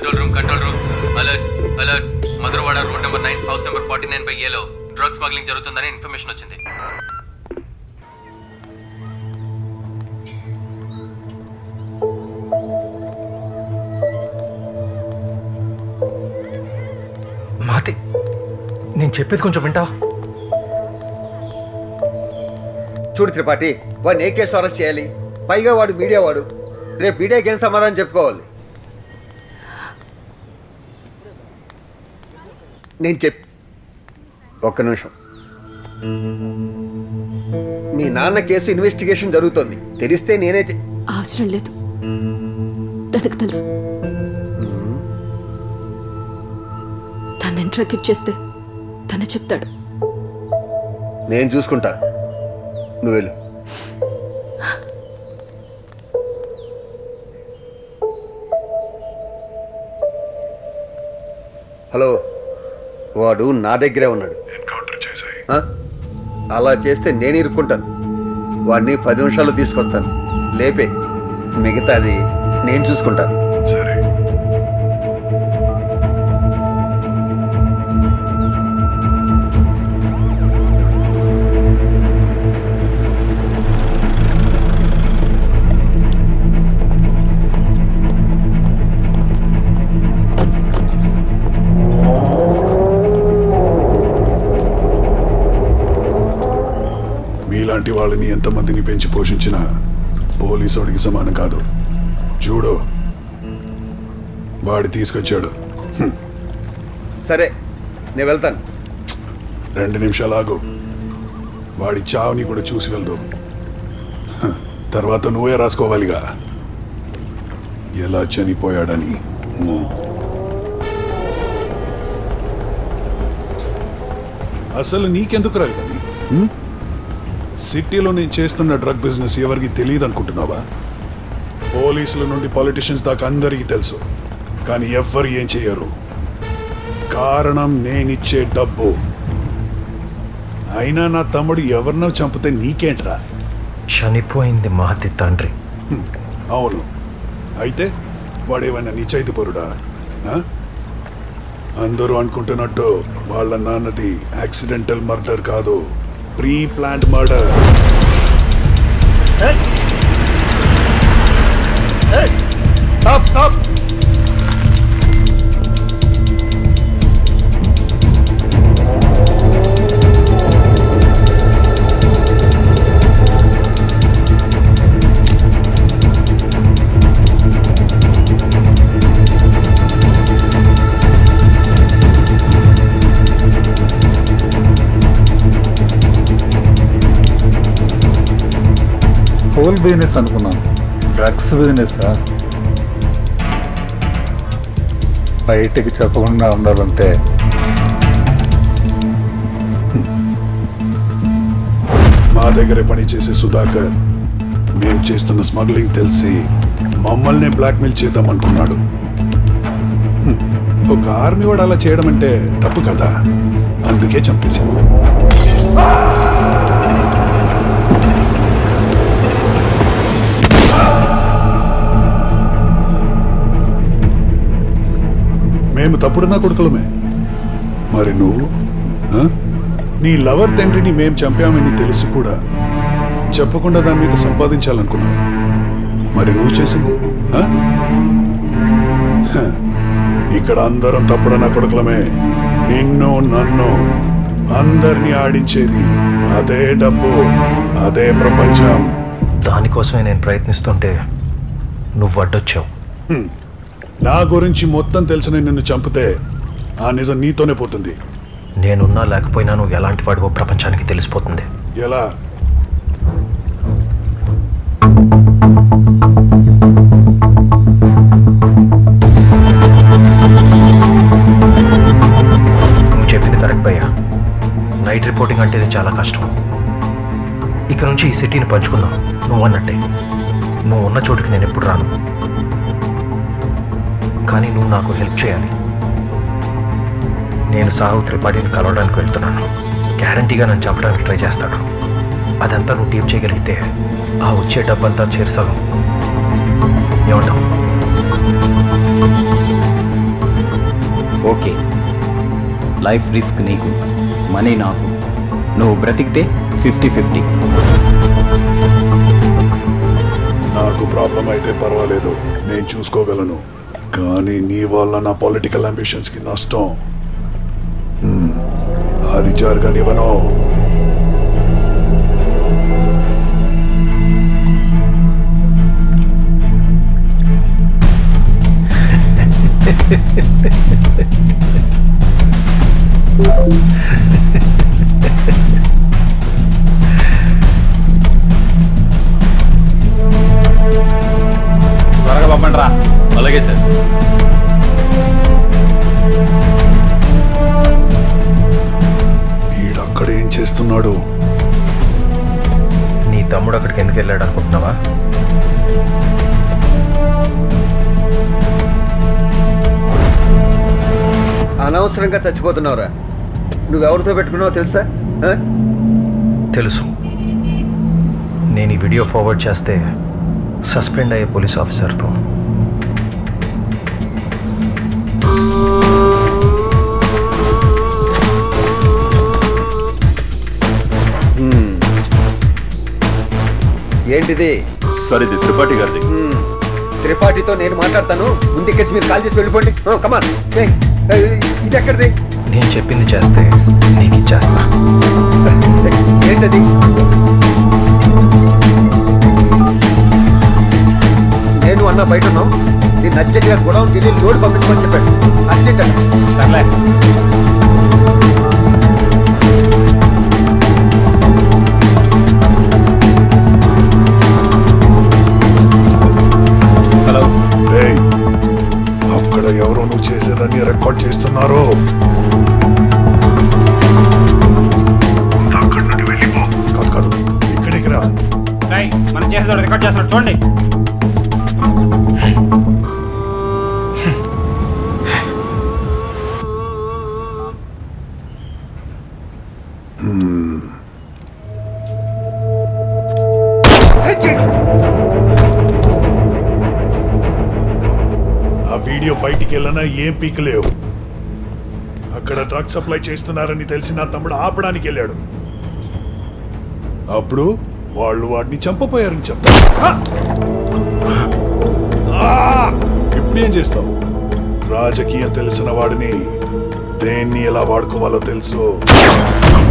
Control room control room alert alert Madhurawada road number nine house number forty nine by ఏలో drug smuggling జరుగుతుందని information వచ్చింది మాతి నేను చెప్పేది కొంచెం వింటావా చూడు త్రిపాఠి వాడిని ఏ కేసు అరెస్ట్ చేయాలి పైగా వాడు మీడియా వాడు రేపు మీడియాకి ఏం సమాధానం చెప్పుకోవాలి నేను చెప్ ఒక్క నిమిషం మీ నాన్న కేసు ఇన్వెస్టిగేషన్ జరుగుతోంది తెలిస్తే నేనే చె- అవసరం లేదు తనకు తెలుసు తను ఇంట్రాక్ట్ చేస్తే తను చెప్తాడు నేను చూసుకుంటా నువ్వు వెళ్ళు హలో వాడు నా దగ్గరే ఉన్నాడు ఆ? అలా చేస్తే నేను ఇరుక్కుంటాను వాడిని పది నిమిషాల్లో తీసుకొస్తాను లేపే మిగతాది నేను చూసుకుంటాను మీలాంటి వాళ్ళని ఎంతమందిని పెంచి పోషించినా పోలీసోడికి సమానం కాదు చూడు వాడి తీసుకొచ్చాడు హ్మ్. సరే నేను వెళ్తాను రెండు నిమిషాలు ఆగు వాడి చావుని కూడా చూసి వెళ్దు హ, తర్వాత నువ్వే రాసుకోవాలిగా ఎలా చనిపోయాడని హ్మ్. అసలు నీకెందుకు రా ఇవన్నీ హ్మ్? సిటీలో నేను చేస్తున్న డ్రగ్ బిజినెస్ ఎవరికి తెలియదు అనుకుంటున్నావా పోలీసుల నుండి పాలిటిషియన్స్ దాకా అందరికీ తెలుసు కానీ ఎవ్వరు ఏం చెయ్యరు కారణం నేనిచ్చే డబ్బు అయినా నా తమ్ముడు ఎవరినో చంపితే నీకేంట్రా చనిపోయింది మహతి తండ్రి హ్మ్, అవును అయితే వాడేమైనా నిశ్చయిత పరుడా అందరూ అనుకుంటున్నట్టు వాళ్ళ నాన్నది యాక్సిడెంటల్ మర్డర్ కాదు pre planned murder stop stop whole business అనుకున్నాను డ్రగ్స్ బిజినెస్ బయటికి చెప్పకుండా ఉండాలంటే మా దగ్గరే పనిచేసే సుధాకర్ మేం చేస్తున్న స్మగ్లింగ్ తెలిసి మమ్మల్ని బ్లాక్మెయిల్ చేద్దాం అనుకున్నాడు హ్మ్, ఒక ఆర్మీ వాడు అలా చేయడం అంటే తప్పు కదా అందుకే చంపేశాం మేము తప్పుడున్న కొడుకులమే మరి నువ్వు ఆ? నీ లవర్ తండ్రిని మేం చంపామని తెలిసి కూడా చెప్పకుండా దాని మీద సంపాదించాలనుకున్నావు మరి నువ్వు చేసింది ఆ? హ, ఇక్కడ అందరం తప్పుడన్న కొడుకులమే నిన్ను నన్ను అందరినీ ఆడించేది అదే డబ్బు అదే ప్రపంచం దానికోసమే నేను ప్రయత్నిస్తుంటే నువ్వు అడ్డొచ్చావు హ్మ్. నా గురించి మొత్తం తెలిసిన నిన్ను చంపితే ఆ నిజం నీతోనే పోతుంది నేనున్నా లేకపోయినా నువ్వు ఎలాంటి వాడివో ప్రపంచానికి తెలిసిపోతుంది ఎలా నువ్వు చెప్పింది కరెక్ట్ భయ్యా నైట్ రిపోర్టింగ్ అంటేనే చాలా కష్టం ఇక నుంచి ఈ సిటీని పంచుకుందాం నువ్వు అన్నట్టే నువ్వు ఉన్న చోటుకి నేను ఎప్పుడు రాను కానీ నువ్వు నాకు హెల్ప్ చేయాలి నేను సాహు త్రిపాఠిని కలవడానికి వెళ్తున్నాను గ్యారంటీగా నన్ను చంపడానికి ట్రై చేస్తాడు అదంతా నువ్వు టీం చేయగలిగితే ఆ వచ్చే డబ్బంతా చేరుసగం ఏమంటావు లైఫ్ రిస్క్ నీకు మనీ నాకు నువ్వు బ్రతికితే ఫిఫ్టీ ఫిఫ్టీ నాకు ప్రాబ్లం అయితే పర్వాలేదు నేను చూసుకోగలను కానీ నీ వల్ల నా పొలిటికల్ అంబిషన్స్ కి నష్టం హ్మ్, అది జరగనివ్వను త్వరగా పంపండి రా అలాగే సార్ వీడక్కడ ఏం చేస్తున్నాడు నీ తమ్ముడు అక్కడికి ఎందుకు వెళ్ళాడు అనుకుంటున్నావా అనవసరంగా చచ్చిపోతున్నావురా నువ్వెవరితో పెట్టుకున్నావో తెలుసా ఆ? తెలుసు నేను ఈ వీడియో ఫార్వర్డ్ చేస్తే సస్పెండ్ అయ్యే పోలీస్ ఆఫీసర్తో ఏంటిది సార్ ఇది త్రిపాఠి గారిది హ్మ్. త్రిపాఠితో నేను మాట్లాడతాను ముందు ఇక్కడి మీరు కాల్ చేసి వెళ్ళిపోండి కమాన్ ఇది ఎక్కడిది నేను చెప్పింది చేస్తే నీకు ఇచ్చేస్తా ఏంటది నేను అన్న బయట ఉన్నాం నేను అర్జెంట్గా గొడవకి వెళ్ళి లోడ్ పంపించమని చెప్పాడు అర్జెంట్ అన్న సర్లే హలో ఏయ్, అక్కడ ఎవరో నువ్వు చేసేదాన్ని రికార్డ్ చేస్తున్నారు కాదు కాదు ఇక్కడికి రా రై మనం చేసేది రికార్డ్ చేస్తున్నాడు చూడండి ఆ వీడియో బయటికి వెళ్ళనా ఏం పీకలేవు అక్కడ డ్రగ్ సప్లై చేస్తున్నారని తెలిసి నా తమ్ముడు ఆపడానికి వెళ్ళాడు అప్పుడు వాళ్ళు వాడిని చంపపోయారని చెప్తా ఇప్పుడు ఏం చేస్తావు రాజకీయం తెలిసిన వాడిని దేన్ని ఎలా వాడుకోవాలో తెలుసు